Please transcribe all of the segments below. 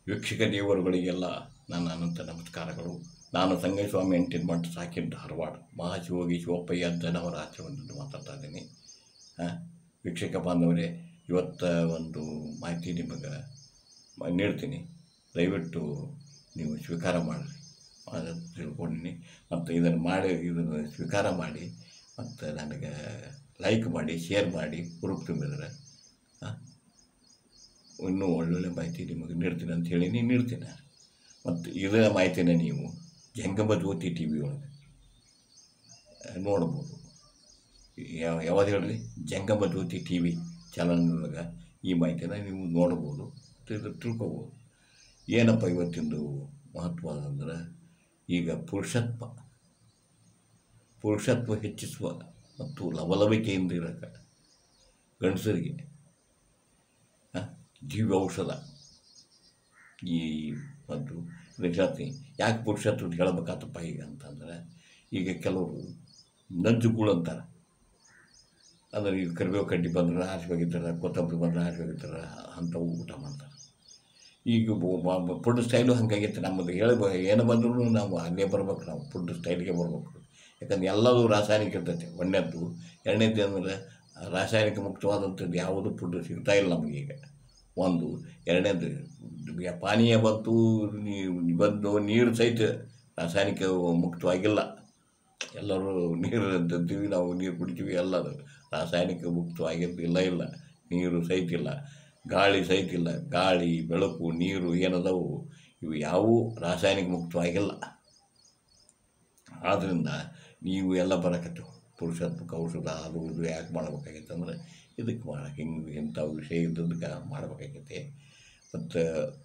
ವೀಕ್ಷಕ ದೇವರುಗಳಿಗೆಲ್ಲ ನನ್ನ ಅನಂತ ನಮಸ್ಕಾರಗಳು ನಾನು ಸಂಗಸ್ವಾಮಿ ಅಂಟಿನ ಮಠ ಸಾಕಿನ ಧಾರವಾಡ ಮಹಾಶಿವೋಗಿ ಶಿವಪ್ಪಯ್ಯ ಜನವರ ಆಶ್ರಮದಿಂದ ಮಾತಾಡ್ತಾ ಇದ್ದೀನಿ ಆ, ವೀಕ್ಷಕ ಬಾಂಧವರೇ ಇವತ್ತು ಒಂದು ಮಾಹಿತಿ ನಿಮಗೆ ಮ- ನೀಡ್ತೀನಿ ದಯವಿಟ್ಟು ನೀವು ಸ್ವೀಕಾರ ಮಾಡಿರಿ ಅದು ತಿಳ್ಕೊಂಡಿನಿ ಮತ್ತು ಇದನ್ನು ಮಾಡಿ ಇದನ್ನು ಸ್ವೀಕಾರ ಮಾಡಿ ಮತ್ತು ನನಗೆ ಲೈಕ್ ಮಾಡಿ ಶೇರ್ ಮಾಡಿ ಹುರುಪು ತುಂಬಿದ್ರೆ ಆ, ಇನ್ನೂ ಒಳ್ಳೊಳ್ಳೆ ಮಾಹಿತಿ ನಿಮಗೆ ನೀಡ್ತೀನಿ ಅಂತ ಹೇಳಿ ನೀನು ನೀಡ್ತೀನಿ ಮತ್ತು ಇದರ ಮಾಹಿತಿನ ನೀವು ಜಂಗಮ ಜ್ಯೋತಿ ಟಿ ವಿ ಒಳಗೆ ಆ, ನೋಡ್ಬೋದು ಯಾವ ಯಾವ್ದು ಹೇಳ್ರಿ ಜಂಗಮ ಜ್ಯೋತಿ ಟಿ ವಿ ಚಾನಲ್ನೊಳಗೆ ಈ ಮಾಹಿತಿನ ನೀವು ನೋಡ್ಬೋದು ತಿಳ್- ತಿಳ್ಕೊಬೋದು ಏನಪ್ಪ ಇವತ್ತಿಂದು ಮಹತ್ವ ಅಂದ್ರೆ ಈಗ ಪುರುಷತ್ವ ಪುರುಷತ್ವ ಹೆಚ್ಚಿಸುವ ಮತ್ತು ಲವಲವಿಕೆಯಿಂದ ಇರೋಕೆ ಗಂಡಸರಿಗೆ ಆ, ದಿವ್ಯ ಔಷಧ ಈ ಮತ್ತು ಇದಕ್ಕೆ ಹೇಳ್ತೀನಿ ಯಾಕೆ ಪುರುಷತ್ವ ಹೇಳಬೇಕಾತಪ್ಪ ಈಗ ಅಂತಂದ್ರೆ ಈಗ ಕೆಲವರು ನಂಜುಗಳು ಅಂತಾರೆ ಅಂದ್ರೆ ಈಗ ಕರಿಬೇವು ಕಡ್ಡಿ ಬಂದ್ರೆ ಹಾಸ್ಬೇಕಾಗಿರ್ತಾರೆ ಕೊತ್ತಂಬರಿ ಬಂದ್ರೆ ಹಾಸ್ಬೇಕಾಗಿರ್ತಾರೆ ಅಂಥವು ಊಟ ಮಾಡ್ತಾರೆ ಈಗ ಫುಡ್ ಸ್ಟೈಲು ಹಂಗಾಗೈತೆ ನಮ್ಮದು ಹೇಳಿ ಏನು ಬಂದ್ರೂ ನಾವು ಅಲ್ಲೇ ಬರ್ಬೇಕು ನಾವು ಫುಡ್ ಸ್ಟೈಲ್ಗೆ ಬರ್ಬೇಕು ಯಾಕಂದ್ರೆ ಎಲ್ಲವೂ ರಾಸಾಯನಿಕ ಇರ್ತೈತೆ ಒಂದನೇದ್ದು ಎರಡನೇದ್ದು ಅಂದರೆ ರಾಸಾಯನಿಕ ಮುಕ್ತವಾದಂಥದ್ದು ಯಾವುದು ಫುಡ್ ಸಿಗ್ತಾ ಇಲ್ಲ ನಮಗೀಗ ಒಂದು ಎರಡನೇದು ಯ- ಪಾನೀಯ ಬಂತು ನೀ- ಬಂದು ನೀರು ಸಹಿತ ರಾಸಾಯನಿಕ ಮುಕ್ತವಾಗಿಲ್ಲ ಎಲ್ಲರೂ ನೀರು ಅಂತೀವಿ ನಾವು ನೀರು ಕುಡಿತೀವಿ ಎಲ್ಲದು ರಾಸಾಯನಿಕ ಮುಕ್ತವಾಗಿದ್ದು ಇಲ್ಲ ಇಲ್ಲ ನೀರು ಸಹಿತ ಇಲ್ಲ ಗಾಳಿ ಸಹಿತ ಇಲ್ಲ ಗಾಳಿ ಬೆಳಕು ನೀರು ಏನದವು ಇವು ಯಾವುವು ರಾಸಾಯನಿಕ ಮುಕ್ತವಾಗಿಲ್ಲ ಆದ್ದರಿಂದ ನೀವು ಎಲ್ಲ ಬರಕತ್ತವು ಪುರುಷತ್ವಕ್ಕೆ ಔಷಧ ಅದು ಇದು ಯಾಕೆ ಮಾಡ್ಬೇಕಾಗೈತೆ ಅಂದ್ರೆ ಇದಕ್ಕೆ ಮಾಡಕ್ಕೆ ಹಿಂಗೆ ಇಂಥ ವಿಷಯ ಇದ್ದದಕ್ಕೆ ಮಾಡಬೇಕಾಗೈತೆ ಮತ್ತು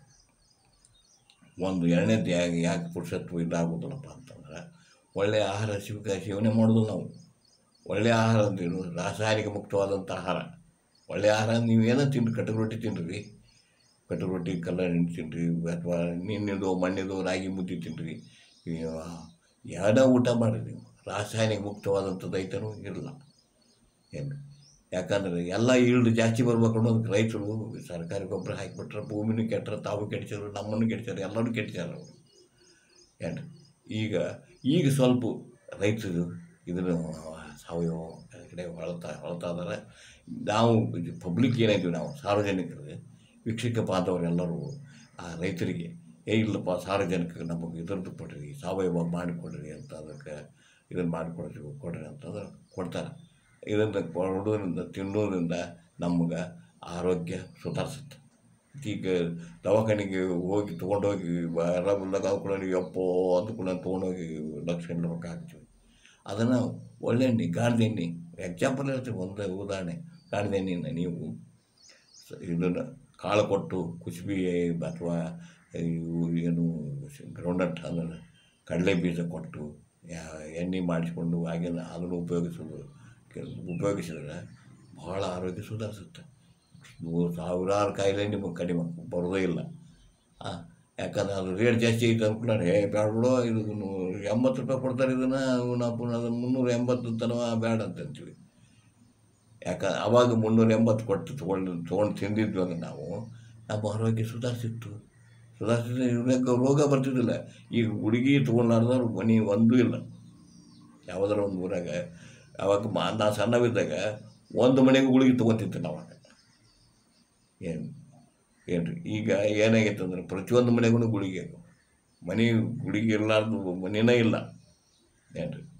ಒಂದು ಎರಡನೇದು ಯಾಕೆ ಯಾಕೆ ಪುರುಷತ್ವ ಇದಾಗೋದಿಲ್ಲಪ್ಪ ಅಂತಂದ್ರೆ ಒಳ್ಳೆಯ ಆಹಾರ ಶಿವಕ ಸೇವನೆ ಮಾಡೋದು ನಾವು ಒಳ್ಳೆಯ ಆಹಾರ ಅಂದೇನು ರಾಸಾಯನಿಕ ಮುಕ್ತವಾದಂಥ ಆಹಾರ ಒಳ್ಳೆಯ ಆಹಾರ ನೀವು ಏನೋ ತಿನ್ರಿ ಕಟಕ್ ರೊಟ್ಟಿ ತಿನ್ನಿರಿ ಕಟಕ್ ರೊಟ್ಟಿ ಕಲ್ಲರ್ ಹಣ್ಣು ತಿನ್ನಿರಿ ಅಥವಾ ನಿನ್ನಿದು ಮಣ್ಣಿದು ರಾಗಿ ಮುದ್ದೆ ತಿನ್ನಿರಿ ಯಾವುದೋ ಊಟ ಮಾಡಿರಿ ನೀವು ರಾಸಾಯನಿಕ ಮುಕ್ತವಾದಂಥದ್ದು ಐತನೂ ಇರಲ್ಲ ಏನು ಯಾಕಂದ್ರೆ ಎಲ್ಲ ಈಲ್ಡ್ ಜಾಸ್ತಿ ಬರ್ಬೇಕು ಅನ್ನೋದಕ್ಕೆ ರೈತರು ಸರ್ಕಾರಿ ಗೊಬ್ಬರ ಹಾಕಿಬಿಟ್ರೆ ಭೂಮಿನೂ ಕೆಟ್ಟರೆ ತಾವು ಕೆಡ್ಸ್ಯಾರ ನಮ್ಮನ್ನು ಕೆಡ್ಸ್ಯಾರ ಎಲ್ಲರೂ ಕೆಡ್ಸ್ಯಾರ ಅವರು ಏನು ಈಗ ಈಗ ಸ್ವಲ್ಪ ರೈತರು ಇದನ್ನು ಸಾವಯವ ಕಡೆ ಹೊಳ್ತಾ ಹೊಳ್ತಾ ಇದ್ದಾರೆ ನಾವು ಪಬ್ಲಿಕ್ ಏನಾಯ್ತೀವಿ ನಾವು ಸಾರ್ವಜನಿಕರು ವೀಕ್ಷಕ ಬಾಂಧವರೆಲ್ಲರೂ ಆ ರೈತರಿಗೆ ಏ ಇಲ್ಲಪ್ಪ ಸಾರ್ವಜನಿಕರಿಗೆ ನಮಗೆ ಇದರದ್ದು ಕೊಡ್ರಿ ಸಾವಯವ ಮಾಡಿಕೊಡ್ರಿ ಅಂತ ಅದಕ್ಕೆ ಇದನ್ನು ಮಾಡಿಕೊಡ್ರಿ ಕೊಡ್ರಿ ಅಂತಂದ್ರೆ ಕೊಡ್ತಾರೆ ಇದನ್ನು ಕೊಡೋದ್ರಿಂದ ತಿನ್ನೋದ್ರಿಂದ ನಮ್ಗೆ ಆರೋಗ್ಯ ಸುಧಾರಿಸುತ್ತೆ ಈಗ ದವಾಖಾನೆಗೆ ಹೋಗಿ ತೊಗೊಂಡೋಗಿ ಆರಾಮಿಲ್ದಾಗ ಕೂಡ ನೀವು ಯಪ್ಪೋ ಅಂದ್ಕೊಂಡು ತೊಗೊಂಡೋಗಿ ಲಕ್ಷ ರೊಕ್ಕ ಹಾಕ್ತೀವಿ ಅದನ್ನು ಒಳ್ಳೆ ಎಣ್ಣೆ ಗಾಣದ ಎಣ್ಣೆ ಎಕ್ಸಾಂಪಲ್ ಹೇಳ್ತೀವಿ ಒಂದು ಉದಾಹರಣೆ ಗಾಣದ ಎಣ್ಣೆನ ನೀವು ಸ- ಇದನ್ನು ಕಾಳು ಕೊಟ್ಟು ಕುಸುಬಿ ಅಥವಾ ಇವು ಏನು ಗ್ರೌಂಡ್ನಟ್ ಅದನ್ನು ಕಡಲೆ ಬೀಜ ಕೊಟ್ಟು ಯಾ- ಎಣ್ಣೆ ಮಾಡಿಸ್ಕೊಂಡು ಆಗಿನ ಅದನ್ನು ಉಪಯೋಗಿಸೋದು ಕೆ- ಉಪಯೋಗಿಸಿದ್ರೆ ಭಾಳ ಆರೋಗ್ಯ ಸುಧಾರಿಸುತ್ತೆ ನೂರು ಸಾವಿರಾರು ಕಾಯಿಲೆ ನಿಮಗೆ ಕಡಿಮೆ ಬರೋದೇ ಇಲ್ಲ ಆ, ಯಾಕಂದ್ರೆ ಅದು ರೇಟ್ ಜಾಸ್ತಿ ಐತೆ ಅಂದ್ಕೊಂಡು ಏ ಬೇಡ ಬಿಡೋ ಇದು ನೂ- ಎಂಬತ್ತು ರೂಪಾಯಿ ಕೊಡ್ತಾರೆ ಇದನ್ನು ನಾವು ಪುನಃ ಅದನ್ನು ಮುನ್ನೂರ ಎಂಬತ್ತು ತನಕ ಬೇಡ ಅಂತ ಅಂತೀವಿ ಯಾಕ ಅವಾಗ ಮುನ್ನೂರ ಎಂಬತ್ತು ಕೊಟ್ಟು ತೊಗೊಂಡು ತೊಗೊಂಡು ತಿಂದಿದ್ವಿ ಅಂದ್ರೆ ನಾವು ನಮ್ಮ ಆರೋಗ್ಯ ಸುಧಾರಿಸಿತ್ತು ಸುಧಾರಿಸಿದ್ರೆ ಇವ್ರಿಗೆ ರೋಗ ಬರ್ತಿದ್ದಿಲ್ಲ ಈಗ ಹುಡುಗಿ ತೊಗೊಂಡಾರ್ದವ್ರು ಮನೆ ಒಂದೂ ಇಲ್ಲ ಯಾವುದಾರ ಒಂದು ಊರಾಗ ಅವಾಗ ಮಾ ನಾ ಸಣ್ಣವಿದ್ದಾಗ ಒಂದು ಮನೆಗೆ ಹುಡುಗಿ ತೊಗೊತಿದ್ದೆ ನಾವು ಅವಾಗ ಏನು ಏನು ರೀ ಈಗ ಏನಾಗೈತೆ ಅಂದ್ರೆ ಪ್ರತಿಯೊಂದು ಮನೆಗೂ ಗುಳಿಗೆ ಮನೆ ಗುಳಿಗೆ ಇರಲಾರ್ದು ಮನೆನೇ ಇಲ್ಲ ಏನು ರೀ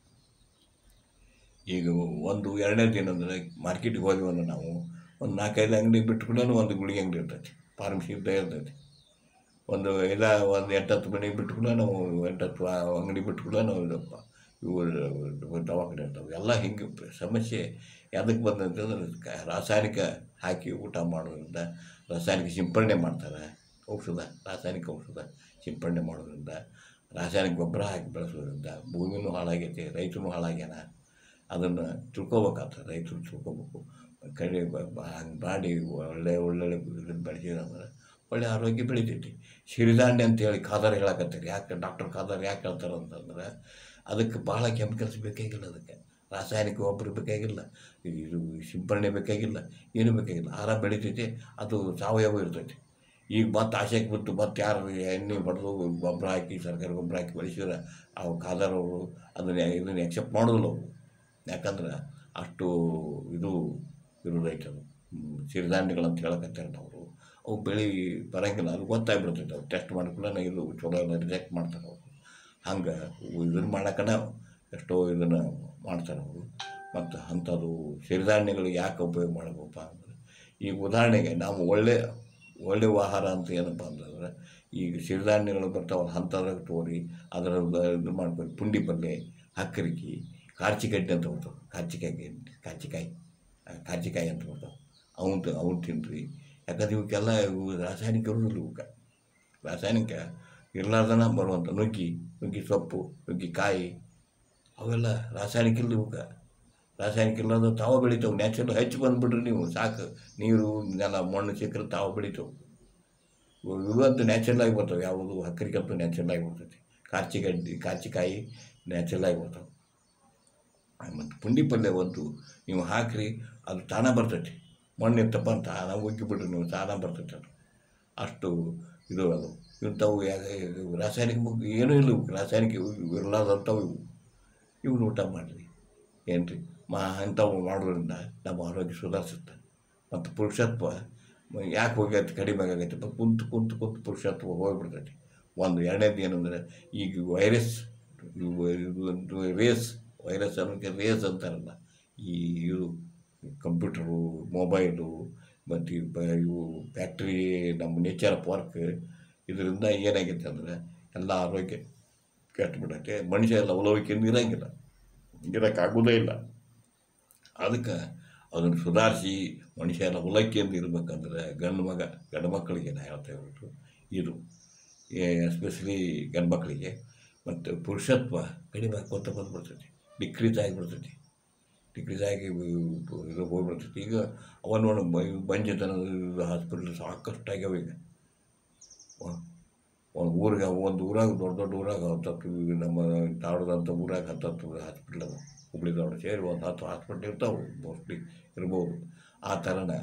ಈಗ ಒಂದು ಎರಡನೇದು ಏನಂದ್ರೆ ಮಾರ್ಕೆಟಿಗೆ ಹೋದ್ವಿ ಅಂದ್ರೆ ನಾವು ಒಂದು ನಾಲ್ಕೈದು ಅಂಗಡಿ ಬಿಟ್ಕೊಂಡು ಒಂದು ಗುಳಿಗೆ ಅಂಗಡಿ ಇರ್ತೈತಿ ಫಾರ್ಮಸಿ ಇದ್ದೇ ಇರ್ತೈತಿ ಒಂದು ಇಲ್ಲ ಒಂದು ಎಂಟತ್ತು ಮನೆ ಬಿಟ್ಕೊಂಡು ನಾವು ಎಂಟತ್ತು ಆ ಅಂಗಡಿ ಬಿಟ್ಕೊಂಡು ನಾವು ಇದಪ್ಪ ಇವು ದವಾಖಾನೆ ಇರ್ತಾವೆ ಎಲ್ಲ ಹಿಂಗೆ ಸಮಸ್ಯೆ ಯಾವ್ದಕ್ಕೆ ಬಂದಂತಂದ್ರೆ ಕ- ರಾಸಾಯನಿಕ ಹಾಕಿ ಊಟ ಮಾಡೋದ್ರಿಂದ ರಾಸಾಯನಿಕ ಸಿಂಪಡಣೆ ಮಾಡ್ತಾರೆ ಔಷಧ ರಾಸಾಯನಿಕ ಔಷಧ ಸಿಂಪಡಣೆ ಮಾಡೋದ್ರಿಂದ ರಾಸಾಯನಿಕ ಗೊಬ್ಬರ ಹಾಕಿ ಬೆಳೆಸೋದ್ರಿಂದ ಭೂಮಿನೂ ಹಾಳಾಗೈತೆ ರೈತನೂ ಹಾಳಾಗ್ಯಾನ ಅದನ್ನು ತಿಳ್ಕೊಬೇಕಾಗ್ತದೆ ರೈತರು ತಿಳ್ಕೊಬೇಕು ಕಡೆ ಹಂಗೆ ಮಾಡಿ ಒಳ್ಳೆ ಒಳ್ಳೊಳ್ಳೆ ಇದನ್ನು ಬೆಳೆಸಿದ್ರೆ ಒಳ್ಳೆ ಆರೋಗ್ಯ ಬೆಳಿತೈತಿ ಸಿರಿಧಾನ್ಯ ಅಂತೇಳಿ ಖಾದರ್ ಹೇಳಕತ್ತಾರೆ ಯಾಕೆ ಡಾಕ್ಟರ್ ಖಾದರ್ ಯಾಕೆ ಹೇಳ್ತಾರೆ ಅಂತಂದ್ರೆ ಅದಕ್ಕೆ ಭಾಳ ಕೆಮಿಕಲ್ಸ್ ಬೇಕಾಗಿಲ್ಲ ಅದಕ್ಕೆ ರಾಸಾಯನಿಕ ಗೊಬ್ಬರ ಬೇಕಾಗಿಲ್ಲ ಇದು ಸಿಂಪರಣೆ ಬೇಕಾಗಿಲ್ಲ ಏನು ಬೇಕಾಗಿಲ್ಲ ಆಹಾರ ಬೆಳಿತೈತಿ ಅದು ಸಾವಯವ ಇರ್ತೈತಿ ಈಗ ಮತ್ತೆ ಆಸೆಗೆ ಬಿಟ್ಟು ಮತ್ತೆ ಯಾರು ಎಣ್ಣೆ ಹೊಡೆದು ಗೊಬ್ಬರ ಹಾಕಿ ಸರ್ಕಾರಿ ಗೊಬ್ಬರ ಹಾಕಿ ಬೆಳೆಸಿದ್ರೆ ಅವು ಕಾದಾರವರು ಅದನ್ನ ಇದನ್ನು ಎಕ್ಸೆಪ್ಟ್ ಮಾಡೋದಿಲ್ಲ ಅವರು ಯಾಕಂದ್ರೆ ಅಷ್ಟು ಇದು ಇರೋದೈತೆ ಅದು ಹ್ಮ್, ಸಿರಿಧಾನ್ಯಗಳಂತ ಹೇಳಕತ್ತಾರೆ ಅವರು ಅವು ಬೆಳೆ ಬರೋಂಗಿಲ್ಲ ಅದು ಗೊತ್ತಾಗ್ಬಿಡ್ತೈತೆ ಅವ್ರು ಟೆಸ್ಟ್ ಮಾಡ್ಕೊಳ್ಳೋಣ ಇದು ಚಲೋ ಎಲ್ಲ ರಿಜೆಕ್ಟ್ ಮಾಡ್ತಾರೆ ಅವರು ಹಂಗೆ ಇದನ್ನು ಮಾಡಕ್ಕನ ಎಷ್ಟೋ ಇದನ್ನು ಮಾಡ್ತಾರೆ ಅವರು ಮತ್ತು ಅಂಥದ್ದು ಸಿರಿಧಾನ್ಯಗಳು ಯಾಕೆ ಉಪಯೋಗ ಮಾಡಬೇಕಪ್ಪ ಅಂದರೆ ಈಗ ಉದಾಹರಣೆಗೆ ನಾವು ಒಳ್ಳೆ ಒಳ್ಳೆ ಆಹಾರ ಅಂತ ಏನಪ್ಪ ಅಂತಂದ್ರೆ ಈಗ ಸಿರಿಧಾನ್ಯಗಳು ಬರ್ತಾವಲ್ಲ ಅಂಥದ್ರಾಗ ತೋರಿ ಅದರ ಇದು ಮಾಡ್ಕೊಂಡು ಪುಂಡಿ ಪಲ್ಯ ಹಕ್ಕರಿಕಿ ಕಾರ್ಚಿಗಡ್ಡೆ ಅಂತ ಬರ್ತಾವೆ ಕಾರ್ಚಿಕಾಯಿ ಕಾರ್ಚಿಕಾಯಿ ಆ, ಕಾರ್ಚಿಕಾಯಿ ಅಂತ ಬರ್ತಾವೆ ಅವನ್ ಅವ್ನು ತಿನ್ನಿರಿ ಯಾಕಂದ್ರೆ ಇವಕ್ಕೆಲ್ಲ ಇವು ರಾಸಾಯನಿಕ ಇರೋದಿಲ್ಲ ಇವಕ್ಕೆ ರಾಸಾಯನಿಕ ಇರ್ಲಾರ್ದನ ಬರುವಂಥ ನುಗ್ಗಿ ನುಗ್ಗಿ ಸೊಪ್ಪು ನುಗ್ಗಿ ಕಾಯಿ ಅವೆಲ್ಲ ರಾಸಾಯನಿಕ ಇಲ್ಲ ಇವಕ್ಕೆ ರಾಸಾಯನಿಕ ಇಲ್ಲದ ತಾವು ಬೆಳಿತಾವೆ ನ್ಯಾಚುರಲ್ ಹೆಚ್ಚು ಬಂದುಬಿಟ್ರಿ ನೀವು ಸಾಕು ನೀರು ನೆಲ ಮಣ್ಣು ಸಿಕ್ಕರೆ ತಾವು ಬೆಳಿತಾವೆ ಇವಂತೂ ನ್ಯಾಚುರಲ್ ಆಗಿ ಬರ್ತಾವೆ ಯಾವುದು ಹಕ್ಕರಿಕಂತೂ ನ್ಯಾಚುರಲ್ ಆಗಿ ಬರ್ತೈತಿ ಕಾರ್ಚಿಗಡ್ಡಿ ಕಾರ್ಚಿಕಾಯಿ ನ್ಯಾಚುರಲ್ ಆಗಿ ಬರ್ತಾವೆ ಮತ್ತು ಪುಂಡಿ ಪಲ್ಯ ಒಂದು ನೀವು ಹಾಕಿರಿ ಅದು ತಾನ ಬರ್ತೈತಿ ಮಣ್ಣು ಇತ್ತಪ್ಪ ಅಂತ ತಾನ ಉಗ್ಗಿ ಬಿಡ್ರಿ ನೀವು ತಾನ ಬರ್ತೈತಿ ಅದು ಅಷ್ಟು ಇದು ಅದು ಇಂಥವು ಯಾ- ಇವು ರಾಸಾಯನಿಕ ಮುಗ್- ಏನೂ ಇಲ್ಲ ಇವು ರಾಸಾಯನಿಕ ಇವು ಇವು ಇರ್ಲಾರ್ದಂಥವು ಇವು ಇವ್ನ ಊಟ ಮಾಡಿರಿ ಏನು ರೀ ಮಾ ಅಂಥವು ಮಾಡೋದ್ರಿಂದ ನಮ್ಮ ಆರೋಗ್ಯ ಸುಧಾರಿಸುತ್ತೆ ಮತ್ತು ಪುರುಷತ್ವ ಮ- ಯಾಕೆ ಹೋಗೈತೆ ಕಡಿಮೆ ಆಗೈತೆ ಮತ್ತು ಕುಂತು ಕುಂತು ಕುಂತು ಪುರುಷತ್ವ ಹೋಗ್ಬಿಡ್ತೈತಿ ಒಂದು ಎರಡನೇದು ಏನಂದರೆ ಈಗ ವೈರಸ್ ಇವು ಇದು ಒಂದು ರೇಸ್ ವೈರಸ್ ಅನ್ನೋಕ್ಕೆ ರೇಸ್ ಅಂತಾರಲ್ಲ ಈ ಇದು ಕಂಪ್ಯೂಟರು ಮೊಬೈಲು ಮತ್ತು ಈ ಬ ಇವು ಫ್ಯಾಕ್ಟ್ರಿ ನಮ್ಮ ನೇಚರ್ ಆಫ್ ವರ್ಕ್ ಇದರಿಂದ ಏನಾಗೈತೆ ಅಂದರೆ ಎಲ್ಲ ಆರೋಗ್ಯ ಕೆಟ್ಟುಬಿಡತ್ತೆ ಮನುಷ್ಯ ಎಲ್ಲ ಲವಲವಿಕೆಯಿಂದ ಇರೋಂಗಿಲ್ಲ ಇರೋಕ್ಕಾಗೋದೇ ಇಲ್ಲ ಅದಕ್ಕೆ ಅದನ್ನು ಸುಧಾರಿಸಿ ಮನುಷ್ಯ ಎಲ್ಲ ಉಲಕ್ಕಿಯಿಂದ ಇರ್ಬೇಕಂದ್ರೆ ಗಂಡು ಮಗ ಗಂಡು ಮಕ್ಕಳಿಗೆ ನಾ ಹೇಳ್ತಾ ಇರೋದು ಇದು ಎಸ್ಪೆಷಲಿ ಗಂಡು ಮಕ್ಕಳಿಗೆ ಮತ್ತು ಪುರುಷತ್ವ ಕಡಿಮೆ ಆಕೋತ ಬಂದ್ಬಿಡ್ತೈತಿ ಡಿಕ್ರೀಸ್ ಆಗಿಬಿಡ್ತೈತಿ ಡಿಕ್ರೀಸ್ ಆಗಿ ಇದು- ಇದು ಹೋಗ್ಬಿಡ್ತೈತಿ ಈಗ ಅವನ್ನ ಬಂಜತನದ ಹಾಸ್ಪಿಟ್ಲ್ ಸಾಕಷ್ಟು ಆಗ್ಯಾವ ಈಗ ಒಂದು ಊರಿಗೆ ಒಂದು ಊರಾಗ ದೊಡ್ಡ ದೊಡ್ಡ ಊರಾಗ ಹತ್ತತ್ತು ಈಗ ನಮ್ಮ ತಾಡದಂಥ ಊರಾಗ ಹತ್ತತ್ತು ಹಾಸ್ಪಿಟ್ಲ್ ಅದ ಹುಬ್ಳಿ ಧಾರವಾಡ ಸೇರಿ ಒಂದು ಹತ್ತು ಹಾಸ್ಪಿಟ್ಲ್ ಇರ್ತಾವೆ ಮೋಸ್ಟ್ಲಿ ಇರ್ಬೋದು ಆ ಥರನ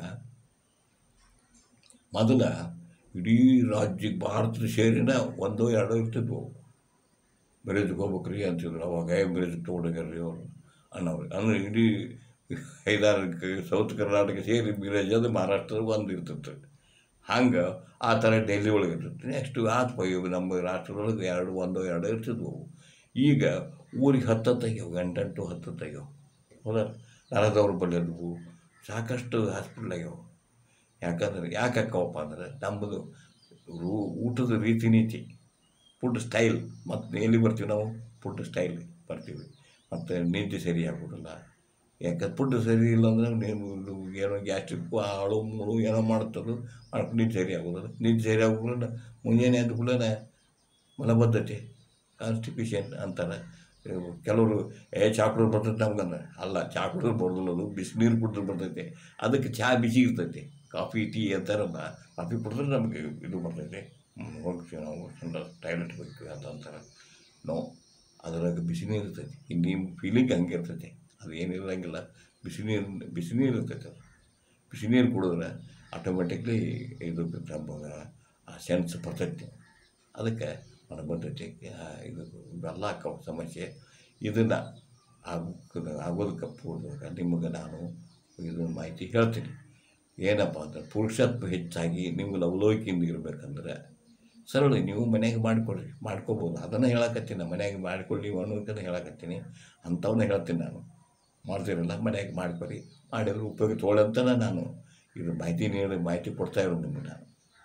ಮೊದಲ ಇಡೀ ರಾಜ್ಯಕ್ಕೆ ಭಾರತದ ಸೇರಿನ ಒಂದೋ ಎರಡೋ ಇರ್ತಿದ್ವು ಬ್ರಿಡ್ಜ್ಗೆ ಹೋಗ್ಬೇಕ್ರಿ ಅಂತಿದ್ರು ಅವಾಗ ಏ ಬ್ರಿಡ್ಜ್ ತೊಗೊಂಡೋಗ್ಯಾರ್ರಿ ಅವರು ಅನ್ನೋರು ಅಂದ್ರೆ ಇಡೀ ಐದಾರು ಕ- ಸೌತ್ ಕರ್ನಾಟಕ ಸೇರಿ ಬ್ರಿಡ್ಜ್ ಅದು ಮಹಾರಾಷ್ಟ್ರದ ಒಂದು ಇರ್ತಿತ್ತು ಹಂಗೆ ಆ ಥರ ಡೆಲ್ಲಿ ಒಳಗೆ ಇರ್ತಿತ್ತು ನೆಕ್ಸ್ಟು ಆತ್ಮ ಇವು ನಮ್ಮ ರಾಷ್ಟ್ರದೊಳಗೆ ಎರಡು ಒಂದೋ ಎರಡೋ ಇರ್ತಿದ್ವು ಈಗ ಊರಿಗೆ ಹತ್ತತ್ತಾಗ್ಯಾವ ಗಂಟೆಂಟು ಹತ್ತತ್ತಾಗ್ಯಾವ ಹೌದಾ ನರದವ್ರ ಬಳಿಯದ್ವು ಸಾಕಷ್ಟು ಹಾಸ್ಪಿಟ್ಲ್ ಆಗ್ಯಾವ ಯಾಕಂದ್ರೆ ಯಾಕೆ ಹಾಕವಪ್ಪ ಅಂದ್ರೆ ನಮ್ಮದು ರೂ ಊಟದ ರೀತಿ ನೀತಿ ಫುಡ್ ಸ್ಟೈಲ್ ಮತ್ತು ಎಲ್ಲಿ ಬರ್ತೀವಿ ನಾವು ಫುಡ್ ಸ್ಟೈಲ್ ಬರ್ತೀವಿ ಮತ್ತು ನಿದ್ದೆ ಸರಿ ಆಗೋದಿಲ್ಲ ಯಾಕಂದ್ರೆ ಫುಡ್ ಸರಿ ಇಲ್ಲ ಅಂದ್ರೆ ನೀವು ಇದು ಏನೋ ಗ್ಯಾಸ್ಟ್ರಿಕ್ಕು ಹಾಳು ಮುಳು ಏನೋ ಮಾಡ್ತದ್ದು ಮಾಡ್ಕೊಂಡು ನಿದ್ದೆ ಸರಿ ಆಗೋದಿಲ್ಲ ನಿದ್ದೆ ಸರಿ ಆಗೋದಿಲ್ಲ ಮುಂಜಾನೆ ಎದ್ದ ಕೂಡಲೇ ಮಲಬದ್ಧತೆ ಕಾನ್ಸ್ಟಿಪೇಷನ್ ಅಂತಾರೆ ಇವು ಕೆಲವರು ಏ ಚಾಕ್ಲೇಟ್ ಬರ್ತೈತೆ ನಮ್ಗಂದ್ರೆ ಅಲ್ಲ ಚಾಕ್ಲೇಟ್ ಬರೋದಿಲ್ಲ ಅದು ಬಿಸಿನೀರು ಕುಡಿದ್ರೆ ಬರ್ತೈತೆ ಅದಕ್ಕೆ ಚಹಾ ಬಿಸಿ ಇರ್ತೈತೆ ಕಾಫಿ ಟೀ ಅಂತಾರಲ್ಲ ಕಾಫಿ ಕುಡಿದ್ರೆ ನಮಗೆ ಇದು ಬರ್ತೈತೆ ಹ್ಮ್, ಹೋಗ್ತೀವಿ ನಾವು ಟಾಯ್ಲೆಟ್ ಬೇಕು ಅಂತ ಅಂತಾರೆ ನೋ ಅದ್ರಾಗ ಬಿಸಿನೀರು ಇರ್ತೈತಿ ಇನ್ನು ನಿಮ್ಮ ಫೀಲಿಂಗ್ ಹಂಗೆ ಇರ್ತೈತಿ ಅದು ಏನಿರಂಗಿಲ್ಲ ಬಿಸಿನೀರು ಬಿಸಿನೀರು ಇರ್ತೈತೆ ಅದು ಬಿಸಿನೀರು ಕುಡಿದ್ರೆ ಆಟೋಮೆಟಿಕ್ಲಿ ಇದು ನಮಗೆ ಆ ಸೆನ್ಸ್ ಬರ್ತೈತಿ ಅದಕ್ಕೆ ಮನ ಬರ್ತೈತಿ ಆ, ಇದು ಇವೆಲ್ಲ ಆಕ್ಕವ ಸಮಸ್ಯೆ ಇದನ್ನು ಆಗೋಕ್ಕೆ ಆಗೋದಕ್ಕೆ ಪೂರ್ವಕ ನಿಮಗೆ ನಾನು ಇದನ್ನು ಮಾಹಿತಿ ಹೇಳ್ತೀನಿ ಏನಪ್ಪ ಅಂದ್ರೆ ಪುರುಷತ್ವ ಹೆಚ್ಚಾಗಿ ನೀವು ಲವಲೋಕಿಯಿಂದ ಇರಬೇಕಂದ್ರೆ ಸರಳ ನೀವು ಮನೆಯಾಗ ಮಾಡಿಕೊಡ್ರಿ ಮಾಡ್ಕೋಬೋದು ಅದನ್ನು ಹೇಳಕತ್ತೀನಿ ಮನೆಯಾಗ ಮಾಡ್ಕೊಳ್ಳಿ ಅನ್ನೋದನ್ನು ಹೇಳಕತ್ತೀನಿ ಅಂಥವನ್ನ ಹೇಳ್ತೀನಿ ನಾನು ಮಾಡ್ತೀರಲ್ಲ ಮನೆಯಾಗ ಮಾಡ್ಕೊರಿ ಮಾಡಿದ್ರೆ ಉಪಯೋಗ ತೊಗೊಳ್ಳಂತನ ನಾನು ಇದು ಮಾಹಿತಿ ನೀಡಿ ಮಾಹಿತಿ ಕೊಡ್ತಾ ಇರೋದು ನಿಮಗೆ ನಾನು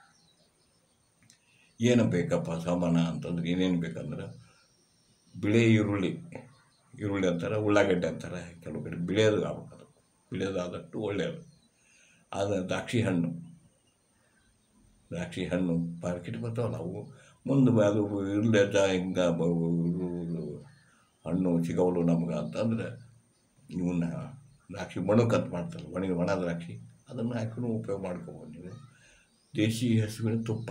ಏನು ಬೇಕಪ್ಪ ಸಾಮಾನ ಅಂತಂದ್ರೆ ಏನೇನು ಬೇಕಂದ್ರೆ ಬಿಳಿ ಈರುಳ್ಳಿ ಈರುಳ್ಳಿ ಅಂತಾರೆ ಉಳ್ಳಾಗಡ್ಡೆ ಅಂತಾರೆ ಕೆಲವು ಕಡೆ ಬಿಳಿಯೋದು ಆಗ್ಬೇಕದು ಬಿಳಿಯೋದು ಆದಷ್ಟು ಒಳ್ಳೆಯದು ಆದ ದ್ರಾಕ್ಷಿ ಹಣ್ಣು ದ್ರಾಕ್ಷಿ ಹಣ್ಣು ಮಾರ್ಕೆಟ್ ಬರ್ತಾವಲ್ಲ ಅವು ಮುಂದೆ ಅದು ಇರಲಿ ಹಿಂಗೆ ಹಣ್ಣು ಸಿಗವಲು ನಮ್ಗೆ ಅಂತಂದ್ರೆ ಇವನ್ನ ದ್ರಾಕ್ಷಿ ಮಣಕಂತ ಮಾಡ್ತಾರೆ ಒಣ ಒಣ ದ್ರಾಕ್ಷಿ ಅದನ್ನು ಹಾಕಿನೂ ಉಪಯೋಗ ಮಾಡ್ಕೋಬೋದು ನೀವು ದೇಶಿ ಹಸುವಿನ ತುಪ್ಪ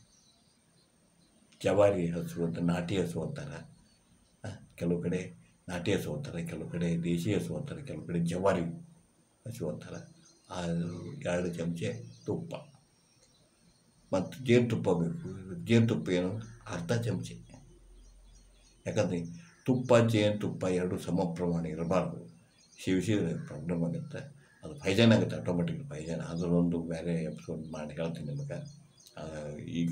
ಜವಾರಿ ಹಸು ಅಂತ ನಾಟಿ ಹಸು ಅಂತಾರೆ ಆ, ಕೆಲವು ಕಡೆ ನಾಟಿ ಹಸು ಅಂತಾರೆ ಕೆಲವು ಕಡೆ ದೇಶಿ ಹಸು ಅಂತಾರೆ ಕೆಲವು ಕಡೆ ಜವಾರಿ ಹಸು ಅಂತಾರೆ ಆ ಎರಡು ಚಮಚೆ ತುಪ್ಪ ಮತ್ತು ಜೇನುತುಪ್ಪ ಬೇಕು ಜೇನುತುಪ್ಪ ಏನು ಅರ್ಧ ಚಮಚೆ ಯಾಕಂದರೆ ತುಪ್ಪ ಜೇನುತುಪ್ಪ ಎರಡು ಸಮ ಪ್ರಮಾಣ ಇರಬಾರ್ದು ಸೇವಿಸಿದರೆ ಪ್ರಾಬ್ಲಮ್ ಆಗುತ್ತೆ ಅದು ಪೈಜನ್ ಆಗುತ್ತೆ ಆಟೋಮೆಟಿಕ್ ಪೈಜನ್ ಅದರೊಂದು ಬೇರೆ ಎಪಿಸೋಡ್ ಮಾಡಿ ಹೇಳ್ತೀನಿ ನಿಮಗೆ ಆ, ಈಗ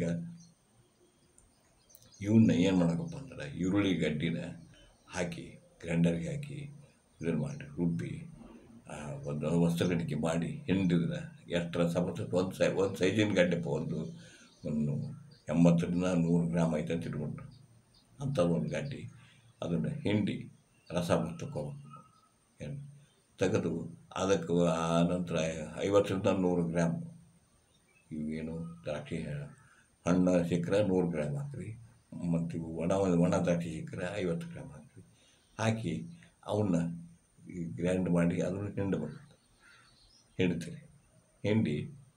ಇವನ್ನ ಏನು ಮಾಡೋಕ್ಕಪ್ಪ ಅಂದ್ರೆ ಈರುಳ್ಳಿ ಗಡ್ಡಿನ ಹಾಕಿ ಗ್ರೈಂಡರ್ಗೆ ಹಾಕಿ ಇದನ್ನು ಮಾಡಿ ರುಬ್ಬಿ ಆ, ಒಂದು ವಸ್ತುಗಣಿಕೆ ಮಾಡಿ ಹಿಂಡಿದ್ರೆ ಎಷ್ಟರ ಸಮತ ಒಂದು ಸೈ ಒಂದು ಸೈಜಿನ ಗಡ್ಡೆಪ್ಪ ಒಂದು ಒಂದು ಎಂಬತ್ತರಿಂದ ನೂರು ಗ್ರಾಮ್ ಐತೆ ಅಂತ ಇಟ್ಕೊಂಡು ಅಂಥದ್ದು ಒಂದು ಗಡ್ಡಿ ಅದನ್ನು ಹಿಂಡಿ ರಸ ತಗೋಬೇಕು ಏನು ತೆಗೆದು ಅದಕ್ಕೆ ಆ ನಂತರ ಐವತ್ತರಿಂದ ನೂರು ಗ್ರಾಮ್ ಇವೇನು ದ್ರಾಕ್ಷಿ ಹಣ್ಣು ಸಿಕ್ಕರೆ ನೂರು ಗ್ರಾಮ್ ಹಾಕ್ರಿ ಮತ್ತು ಇವು ಒಣ ಒಣ ದ್ರಾಕ್ಷಿ ಸಿಕ್ಕರೆ ಐವತ್ತು ಗ್ರಾಮ್ ಹಾಕ್ರಿ ಹಾಕಿ ಅವನ್ನ ಈ ಗ್ರೈಂಡ್ ಮಾಡಿ ಅದನ್ನು ಹಿಂಡಬೇಕು ಹಿಂಡ್ತೀರಿ ಹಿಂಡಿ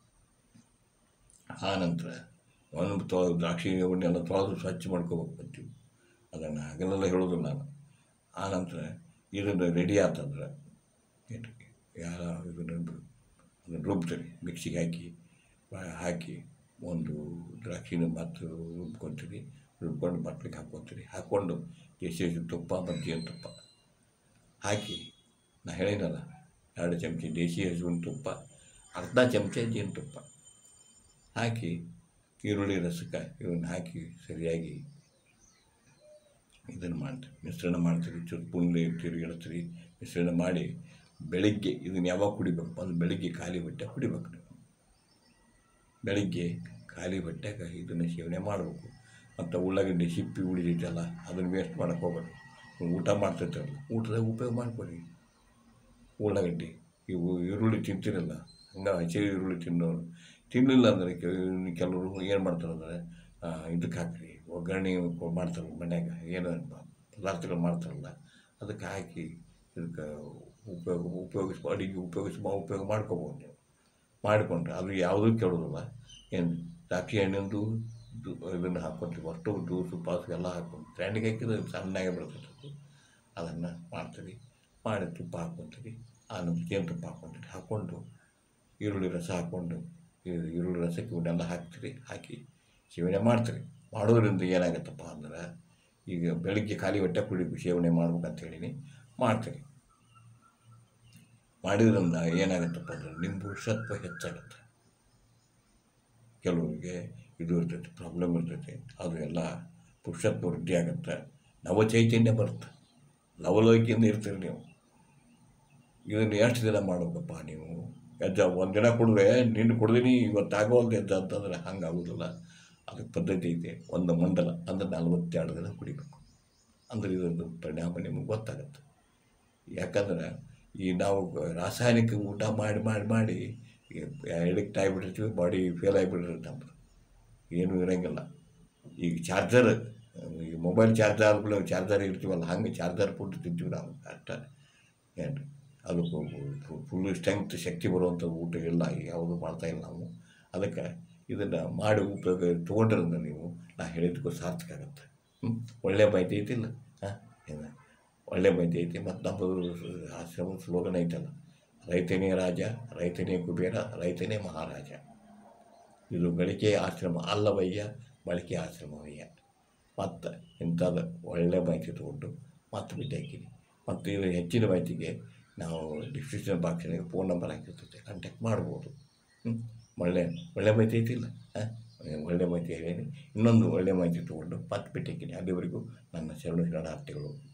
ಆ ನಂತರ ಒಂದು ತೊಳೆದು ದ್ರಾಕ್ಷಿ ಎಣ್ಣೆಲ್ಲ ತೊಳೆದು ಸ್ವಚ್ಛ ಮಾಡ್ಕೋಬೇಕು ಅಂತೀವಿ ಅದನ್ನು ಹಗಲೆಲ್ಲ ಹೇಳೋದಿಲ್ಲ ನಾನು ಆ ನಂತರ ಇದನ್ನು ರೆಡಿ ಆತಂದ್ರೆ ಏನು ಯಾರ ಇದನ್ನು ಅದನ್ನು ರುಬ್ತೀರಿ ಮಿಕ್ಸಿಗೆ ಹಾಕಿ ಬ- ಹಾಕಿ ಒಂದು ದ್ರಾಕ್ಷಿನ ಮತ್ತು ರುಬ್ಕೊತೀರಿ ರುಬ್ಕೊಂಡು ಬಟ್ಲಿಗೆ ಹಾಕ್ಕೊತೀರಿ ಹಾಕ್ಕೊಂಡು ಎಸೆ ತುಪ್ಪ ಮತ್ತು ಜೇನುತುಪ್ಪ ಹಾಕಿ ನಾ ಹೇಳಿನಲ್ಲ ಎರಡು ಚಮಚ ದೇಸಿ ಹಸುವಿನ ತುಪ್ಪ ಅರ್ಧ ಚಮಚ ಜೇನುತುಪ್ಪ ಹಾಕಿ ಈರುಳ್ಳಿ ರಸಕ್ಕೆ ಇವನ್ನ ಹಾಕಿ ಸರಿಯಾಗಿ ಇದನ್ನು ಮಾಡ್ತೀವಿ ಮಿಶ್ರಣ ಮಾಡ್ತೀವಿ ಚುಟ್ಪುಂಡಿ ತಿರುಗಿಡ್ತೀವಿ ಮಿಶ್ರಣ ಮಾಡಿ ಬೆಳಿಗ್ಗೆ ಇದನ್ನು ಯಾವಾಗ ಕುಡಿಬೇಕು ಅದು ಬೆಳಿಗ್ಗೆ ಖಾಲಿ ಹೊಟ್ಟೆ ಕುಡಿಬೇಕು ನೀವು ಬೆಳಿಗ್ಗೆ ಖಾಲಿ ಹೊಟ್ಟೆಗೆ ಇದನ್ನು ಸೇವನೆ ಮಾಡಬೇಕು ಮತ್ತು ಉಳ್ಳಾಗಡ್ಡಿ ಸಿಪ್ಪಿ ಉಳಿದೈತಲ್ಲ ಅದನ್ನು ವೇಸ್ಟ್ ಮಾಡೋಕ್ಕೆ ಹೋಗ್ಬೇಡಿ ನೀವು ಊಟ ಮಾಡ್ತಿರ್ತೀರಲ್ಲ ಊಟದಾಗ ಉಪಯೋಗ ಮಾಡ್ಕೊರಿ ಉಳ್ಳಾಗಡ್ಡಿ ಇವು ಈರುಳ್ಳಿ ತಿಂತಿರಲ್ಲ ಹಂಗೆ ಹಸಿ ಈರುಳ್ಳಿ ತಿನ್ನೋರು ತಿನ್ನಲಿಲ್ಲ ಅಂದರೆ ಕೆ- ಕೆಲವರು ಏನು ಮಾಡ್ತಾರೆ ಅಂದರೆ ಇದಕ್ಕೆ ಹಾಕ್ರಿ ಒಗ್ಗರಣೆ ಕೊ- ಮಾಡ್ತಾರೆ ಮನ್ಯಾಗ ಏನು ಪದಾರ್ಥಗಳು ಮಾಡ್ತಾರಲ್ಲ ಅದಕ್ಕೆ ಹಾಕಿ ಇದಕ್ಕೆ ಉಪಯೋಗ ಉಪಯೋಗಿಸ್ ಅಡಿಗೆ ಉಪಯೋಗಿಸ್ ಉಪಯೋಗ ಮಾಡ್ಕೋಬೋದು ನೀವು ಮಾಡಿಕೊಂಡ್ರೆ ಅದು ಯಾವುದೂ ಕೇಳೋದಿಲ್ಲ ಏನು ದ್ರಾಕ್ಷಿ ಹಣ್ಣಿಂದು ಇದು ಇದನ್ನು ಹಾಕ್ಕೊಂತೀವಿ ಅಷ್ಟು ಜ್ಯೂಸು ಪಾಸು ಎಲ್ಲ ಹಾಕ್ಕೊಂಡು ಗ್ರೈಂಡಿಗೆ ಹಾಕಿದ್ರೆ ಸಣ್ಣಗೆ ಬರ್ತೈತೆ ಅದನ್ನು ಮಾಡ್ತೀವಿ ಮಾಡಿ ತುಪ್ಪ ಹಾಕ್ಕೊಂತೀವಿ ಆನಂತರ ಜೇನುತುಪ್ಪ ಹಾಕ್ಕೊಂತೀವಿ ಹಾಕ್ಕೊಂಡು ಈರುಳ್ಳಿ ರಸ ಹಾಕ್ಕೊಂಡು ಈ ಈರುಳ್ಳಿ ರಸಕ್ಕೆ ಇವನ್ನೆಲ್ಲ ಹಾಕ್ತೀರಿ ಹಾಕಿ ಸೇವನೆ ಮಾಡ್ತೀರಿ ಮಾಡೋದ್ರಿಂದ ಏನಾಗುತ್ತಪ್ಪ ಅಂದ್ರೆ ಈಗ ಬೆಳಿಗ್ಗೆ ಖಾಲಿ ಹೊಟ್ಟೆ ಕುಡಿ ಸೇವನೆ ಮಾಡ್ಬೇಕಂತ ಹೇಳೀನಿ ಮಾಡ್ತೀರಿ ಮಾಡಿದ್ರಿಂದ ಏನಾಗುತ್ತಪ್ಪ ಅಂದ್ರೆ ನಿಮ್ಮ ಪುರುಷತ್ವ ಹೆಚ್ಚಾಗುತ್ತೆ ಕೆಲವರಿಗೆ ಇದು ಇರ್ತೈತೆ ಪ್ರಾಬ್ಲಮ್ ಇರ್ತೈತೆ ಅದು ಎಲ್ಲ ಪುರುಷತ್ವ ವೃದ್ಧಿ ಆಗುತ್ತೆ ನವ ಚೈತನ್ಯ ಬರುತ್ತೆ ಲವಲವಿಕೆಯಿಂದ ಇರ್ತೀರಿ ನೀವು ಇದನ್ನು ಎಷ್ಟು ದಿನ ಮಾಡ್ಬೇಕಪ್ಪ ನೀವು ಎದ್ದ ಒಂದು ದಿನ ಕುಡಿದ್ರೆ ನಿನ್ನ ಕುಡ್ದೀನಿ ಇವತ್ತು ಆಗೋಲ್ದು ಎದ್ದ ಅಂತಂದ್ರೆ ಹಂಗೆ ಆಗೋದಿಲ್ಲ ಅದಕ್ಕೆ ಪದ್ಧತಿ ಐತೆ ಒಂದು ಮಂಡಲ ಅಂದ್ರೆ ನಲ್ವತ್ತೆರಡು ದಿನ ಕುಡಿಬೇಕು ಅಂದ್ರೆ ಇದರದ್ದು ಪರಿಣಾಮ ನಿಮಗೆ ಗೊತ್ತಾಗುತ್ತೆ ಯಾಕಂದ್ರೆ ಈ ನಾವು ರಾಸಾಯನಿಕ ಊಟ ಮಾಡಿ ಮಾಡಿ ಮಾಡಿ ಎಡಿಕ್ಟ್ ಆಗಿಬಿಟ್ಟಿರ್ತೀವಿ ಬಾಡಿ ಫೇಲ್ ಆಗಿಬಿಟ್ಟಿರುತ್ತೆ ನಮ್ಮದು ಏನೂ ಇರೋಂಗಿಲ್ಲ ಈಗ ಚಾರ್ಜರ್ ಈ ಮೊಬೈಲ್ ಚಾರ್ಜರ್ ಆದ್ಮೇಲೆ ಚಾರ್ಜರ್ ಇರ್ತೀವಲ್ಲ ಹಂಗೆ ಚಾರ್ಜರ್ ಫುಡ್ ತಿಂತೀವಿ ನಾವು ಅಷ್ಟೇ ಏನು ಅದು ಫುಲ್ ಸ್ಟ್ರೆಂತ್ ಶಕ್ತಿ ಬರುವಂಥ ಊಟ ಇಲ್ಲ ಈಗ ಯಾವುದೂ ಮಾಡ್ತಾಯಿಲ್ಲ ನಾವು ಅದಕ್ಕೆ ಇದನ್ನು ಮಾಡಿ ಉಪಯೋಗ ತೊಗೊಂಡ್ರಿಂದ ನೀವು ನಾ ಹೇಳಿದ್ದಕ್ಕೂ ಸಾರ್ಥಕ ಆಗುತ್ತೆ ಹ್ಞೂ ಒಳ್ಳೆಯ ಮಾಹಿತಿ ಐತಿಲ್ಲ ಹಾಂ ಏನು ಒಳ್ಳೆಯ ಮಾಹಿತಿ ಐತಿ ಮತ್ತು ನಮ್ಮದು ಆಶ್ರಮದ ಸ್ಲೋಗನ್ ಐತಲ್ಲ ರೈತನೇ ರಾಜ ರೈತನೇ ಕುಬೇರ ರೈತನೇ ಮಹಾರಾಜ ಇದು ಗಳಿಕೆ ಆಶ್ರಮ ಅಲ್ಲವಯ್ಯ ಬಳಕೆ ಆಶ್ರಮವಯ್ಯ ಮತ್ತು ಇಂಥದ್ದು ಒಳ್ಳೆಯ ಮಾಹಿತಿ ತೊಗೊಂಡು ಮತ್ತೆ ಭೇಟಿ ಹಾಕಿನಿ ಮತ್ತು ಇದು ಹೆಚ್ಚಿನ ಮಾಹಿತಿಗೆ ನಾವು ಡಿಸ್ಕ್ರಿಪ್ಷನ್ ಬಾಕ್ಸಿನಾಗ ಫೋನ್ ನಂಬರ್ ಹಾಕಿರ್ತೈತೆ ಕಾಂಟ್ಯಾಕ್ಟ್ ಮಾಡ್ಬೋದು ಹ್ಞೂ ಒಳ್ಳೆ ಒಳ್ಳೆ ಮಾಹಿತಿ ಐತಿಲ್ಲ ಹಾಂ ಒಳ್ಳೆ ಮಾಹಿತಿ ಹೇಳೀನಿ ಇನ್ನೊಂದು ಒಳ್ಳೆ ಮಾಹಿತಿ ತೊಗೊಂಡು ಮತ್ತೆ ಭೇಟಿ ಹಾಕಿನಿ ಅಲ್ಲಿವರೆಗೂ ನನ್ನ ಶರಣ ಶರಣಾರ್ಥಿಗಳು